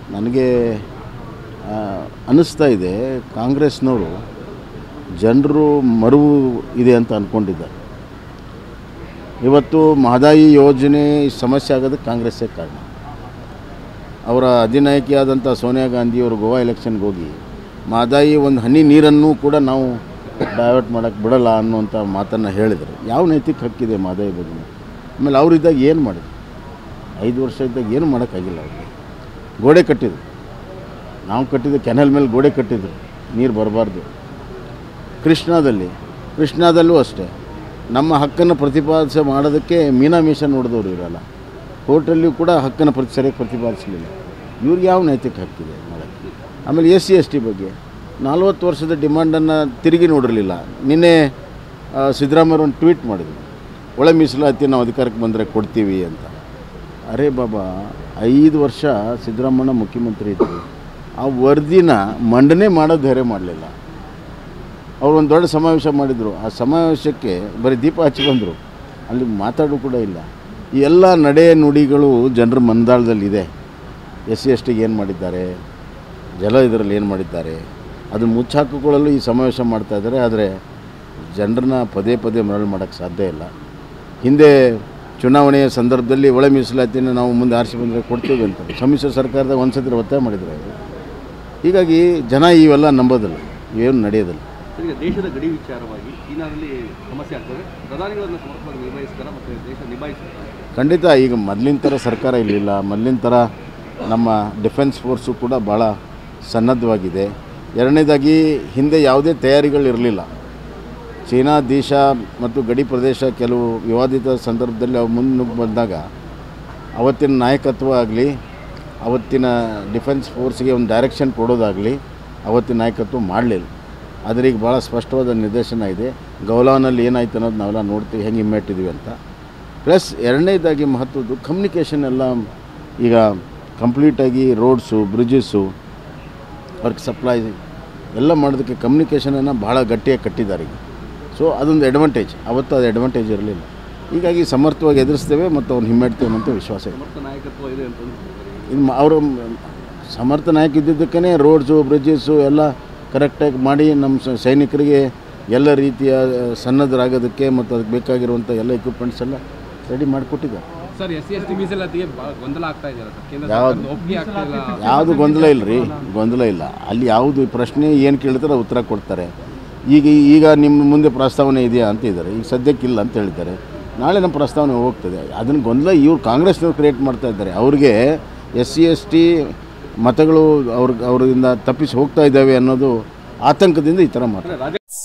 ನನಗೆ ಆ, ಅನ್ನಿಸ್ತಾ ಇದೆ ಕಾಂಗ್ರೆಸ್ನವರು ಜನರು ಮರುವು ಇದೆ ಅಂತ ಅಂದ್ಕೊಂಡಿದ್ದಾರೆ ಇವತ್ತು ಮಹದಾಯಿ ಯೋಜನೆ ಸಮಸ್ಯೆ ಆಗೋದಕ್ಕೆ ಕಾಂಗ್ರೆಸ್ಸೇ ಕಾರಣ ಅವರ ಅಧಿನಾಯಕಿಯಾದಂಥ ಸೋನಿಯಾ ಗಾಂಧಿಯವರು ಗೋವಾ ಎಲೆಕ್ಷನ್ಗೆ ಹೋಗಿ ಮಹದಾಯಿ ಒಂದು ಹನಿ ನೀರನ್ನು ಕೂಡ ನಾವು ಡೈವರ್ಟ್ ಮಾಡೋಕ್ಕೆ ಬಿಡಲ್ಲ ಅನ್ನುವಂಥ ಮಾತನ್ನು ಹೇಳಿದರು ಯಾವ ನೈತಿಕ ಹಕ್ಕಿದೆ ಮಹದಾಯಿ ಬಗ್ಗೆ ಆಮೇಲೆ ಅವರಿದ್ದಾಗ ಏನು ಮಾಡಿದ್ರು ಐದು ವರ್ಷ ಇದ್ದಾಗ ಏನು ಮಾಡೋಕ್ಕಾಗಿಲ್ಲ ಅವ್ರಿಗೆ ಗೋಡೆ ಕಟ್ಟಿದ್ರು ನಾವು ಕಟ್ಟಿದ ಕೆನಲ್ ಮೇಲೆ ಗೋಡೆ ಕಟ್ಟಿದ್ರು ನೀರು ಬರಬಾರ್ದು ಕೃಷ್ಣಾದಲ್ಲಿ ಕೃಷ್ಣಾದಲ್ಲೂ ಅಷ್ಟೇ ನಮ್ಮ ಹಕ್ಕನ್ನು ಪ್ರತಿಪಾದಿಸ ಮಾಡೋದಕ್ಕೆ ಮೀನಾಮೀಷ ನೋಡಿದವರು ಇರಲ್ಲ ಕೋರ್ಟಲ್ಲಿಯೂ ಕೂಡ ಹಕ್ಕನ್ನು ಪ್ರತಿ ಸರಿಯಾಗಿ ಪ್ರತಿಪಾದಿಸಲಿಲ್ಲ ಇವ್ರಿಗೆ ಯಾವ ನೈತಿಕ ಹಕ್ಕಿದೆ ಮಾಡೋಕ್ಕೆ ಆಮೇಲೆ ಎಸ್ ಸಿ ಎಸ್ ಟಿ ಬಗ್ಗೆ ನಲ್ವತ್ತು ವರ್ಷದ ಡಿಮಾಂಡನ್ನು ತಿರುಗಿ ನೋಡಿರಲಿಲ್ಲ ನಿನ್ನೆ ಆ, ಸಿದ್ದರಾಮಯ್ಯ ಒಂದು ಟ್ವೀಟ್ ಮಾಡಿದ್ರು ಒಳ ಮೀಸಲಾತಿ ನಾವು ಅಧಿಕಾರಕ್ಕೆ ಬಂದರೆ ಕೊಡ್ತೀವಿ ಅಂತ ಅರೆ ಬಾಬಾ ಐದು ವರ್ಷ ಸಿದ್ದರಾಮಣ್ಣ ಮುಖ್ಯಮಂತ್ರಿ ಇದ್ದರು ಆ ವರದಿನ ಮಂಡನೆ ಮಾಡೋ ಧೈರ್ಯ ಮಾಡಲಿಲ್ಲ ಅವರು ಒಂದು ದೊಡ್ಡ ಸಮಾವೇಶ ಮಾಡಿದರು ಆ ಸಮಾವೇಶಕ್ಕೆ ಬರೀ ದೀಪ ಹಚ್ಚಿ ಬಂದರು ಅಲ್ಲಿ ಮಾತಾಡೋ ಕೂಡ ಇಲ್ಲ ಈ ಎಲ್ಲ ನಡೆ ನುಡಿಗಳು ಜನರ ಮಂದಾಳದಲ್ಲಿದೆ ಎಸ್ ಸಿ ಎಸ್ ಟಿಗೆ ಏನು ಮಾಡಿದ್ದಾರೆ ಜಲ ಇದರಲ್ಲಿ ಏನು ಮಾಡಿದ್ದಾರೆ ಅದನ್ನು ಮುಚ್ಚಾಕಿಕೊಳ್ಳಲು ಈ ಸಮಾವೇಶ ಮಾಡ್ತಾ ಇದ್ದಾರೆ ಆದರೆ ಜನರನ್ನ ಪದೇ ಪದೇ ಮರಳು ಮಾಡೋಕ್ಕೆ ಸಾಧ್ಯ ಇಲ್ಲ ಹಿಂದೆ ಚುನಾವಣೆಯ ಸಂದರ್ಭದಲ್ಲಿ ಒಳ ಮೀಸಲಾತಿಯನ್ನು ನಾವು ಮುಂದೆ ಆರಿಸಿ ಬಂದರೆ ಕೊಡ್ತೀವಿ ಅಂತ ಸಮ್ಮಿಶ್ರ ಸರ್ಕಾರದಾಗ ಒಂದು ಸತಿ ಒತ್ತಾಯ ಮಾಡಿದ್ರು ಅವರು ಹೀಗಾಗಿ ಜನ ಇವೆಲ್ಲ ನಂಬೋದಿಲ್ಲ ಏನು ನಡೆಯೋದಿಲ್ಲ ಸರ್, ಈಗ ದೇಶದ ಗಡಿ ವಿಚಾರವಾಗಿ ಚೀನಾದಲ್ಲಿ ಸಮಸ್ಯೆ ಆಗ್ತದೆ ಪ್ರಧಾನಿಗಳನ್ನು ಸಮರ್ಪಕವಾಗಿ ನಿರ್ವಹಿಸ್ತಾರ ಮತ್ತು ದೇಶ ನಿಭಾಯಿಸ್ತಾರೆ ಖಂಡಿತ ಈಗ ಮೊದಲಿನ ಥರ ಸರ್ಕಾರ ಇರಲಿಲ್ಲ ಮೊದಲಿನ ಥರ ನಮ್ಮ ಡಿಫೆನ್ಸ್ ಫೋರ್ಸು ಕೂಡ ಭಾಳ ಸನ್ನದ್ಧವಾಗಿದೆ ಎರಡನೇದಾಗಿ ಹಿಂದೆ ಯಾವುದೇ ತಯಾರಿಗಳಿರಲಿಲ್ಲ ಚೀನಾ ದೇಶ ಮತ್ತು ಗಡಿ ಪ್ರದೇಶ ಕೆಲವು ವಿವಾದಿತ ಸಂದರ್ಭದಲ್ಲಿ ಅವು ಮುನ್ನುಗ್ಗಿ ಬಂದಾಗ ಅವತ್ತಿನ ನಾಯಕತ್ವ ಆಗಲಿ ಅವತ್ತಿನ ಡಿಫೆನ್ಸ್ ಫೋರ್ಸ್ಗೆ ಒಂದು ಡೈರೆಕ್ಷನ್ ಕೊಡೋದಾಗಲಿ ಅವತ್ತಿನ ನಾಯಕತ್ವ ಮಾಡಲಿಲ್ಲ ಆದರೆ ಈಗ ಭಾಳ ಸ್ಪಷ್ಟವಾದ ನಿರ್ದೇಶನ ಇದೆ ಗೌಲಾನಲ್ಲಿ ಏನಾಯ್ತು ಅನ್ನೋದು ನಾವೆಲ್ಲ ನೋಡ್ತೀವಿ ಹೆಂಗೆ ಇಮ್ಮೆಟ್ಟಿದ್ದೀವಿ ಅಂತ ಪ್ಲಸ್ ಎರಡನೇದಾಗಿ ಮಹತ್ವದ್ದು ಕಮ್ಯುನಿಕೇಷನ್ ಎಲ್ಲ ಈಗ ಕಂಪ್ಲೀಟಾಗಿ ರೋಡ್ಸು ಬ್ರಿಡ್ಜಸ್ಸು ವರ್ಕ್ ಸಪ್ಲೈ ಎಲ್ಲ ಮಾಡೋದಕ್ಕೆ ಕಮ್ಯುನಿಕೇಷನನ್ನು ಭಾಳ ಗಟ್ಟಿಯಾಗಿ ಕಟ್ಟಿದ್ದಾರೆ ಈಗ ಸೊ ಅದೊಂದು ಅಡ್ವಾಂಟೇಜ್ ಅವತ್ತು ಅದು ಅಡ್ವಾಂಟೇಜ್ ಇರಲಿಲ್ಲ ಹೀಗಾಗಿ ಸಮರ್ಥವಾಗಿ ಎದುರಿಸ್ತೇವೆ ಮತ್ತು ಅವ್ನು ಹಿಮ್ಮೆಡ್ತೇವೆ ಅನ್ನೋ ವಿಶ್ವಾಸ ಇದೆ ಸಮರ್ಥ ನಾಯಕತ್ವ ಇದೆ ಅಂತ ಇದು ಮ- ಅವರು ಸಮರ್ಥ ನಾಯಕ ಇದ್ದಿದ್ದಕ್ಕೇ ರೋಡ್ಸು ಬ್ರಿಡ್ಜಸ್ಸು ಎಲ್ಲ ಕರೆಕ್ಟಾಗಿ ಮಾಡಿ ನಮ್ಮ ಸ- ಸೈನಿಕರಿಗೆ ಎಲ್ಲ ರೀತಿಯ ಸನ್ನದ್ಧರಾಗೋದಕ್ಕೆ ಮತ್ತು ಅದಕ್ಕೆ ಬೇಕಾಗಿರುವಂಥ ಎಲ್ಲ ಎಕ್ವಿಪ್ಮೆಂಟ್ಸ್ ಎಲ್ಲ ರೆಡಿ ಮಾಡಿಕೊಟ್ಟಿದ್ದಾರೆ sir S C S T ಮೀಸಲಾತಿಗೆ ಭಾಳ ಗೊಂದಲ ಆಗ್ತಾ ಇದೆಯಲ್ಲ ಸರ್ ಕೇಂದ್ರ ಯಾವ್ದು? ಸರ್ಕಾರದ ಒಪ್ಪಿಗೆ ಆಗ್ತಾ ಇಲ್ಲ ಯಾವುದು ಗೊಂದಲ ಇಲ್ಲ ರೀ ಗೊಂದಲ ಇಲ್ಲ ಅಲ್ಲಿ ಯಾವುದು ಪ್ರಶ್ನೆ ಏನು ಕೇಳ್ತಾರೆ ಉತ್ತರ ಕೊಡ್ತಾರೆ ಈಗ ಈಗ ನಿಮ್ಮ ಮುಂದೆ ಪ್ರಸ್ತಾವನೆ ಇದೆಯಾ ಅಂತ ಇದ್ದಾರೆ ಈಗ ಸದ್ಯಕ್ಕಿಲ್ಲ ಅಂತ ಹೇಳ್ತಾರೆ ನಾಳೆ ನಮ್ಮ ಪ್ರಸ್ತಾವನೆ ಹೋಗ್ತದೆ ಅದನ್ನು ಗೊಂದಲ ಇವ್ರು ಕಾಂಗ್ರೆಸ್ನವ್ರು ಕ್ರಿಯೇಟ್ ಮಾಡ್ತಾ ಇದ್ದಾರೆ ಅವ್ರಿಗೆ ಎಸ್ ಸಿ ಎಸ್ ಟಿ ಮತಗಳು ಅವ್ರ ಅವರಿಂದ ತಪ್ಪಿಸಿ ಹೋಗ್ತಾ ಇದ್ದಾವೆ ಅನ್ನೋದು ಆತಂಕದಿಂದ ಈ ಥರ ಮಾಡ್ತಾರೆ ರಾಜ್ಯ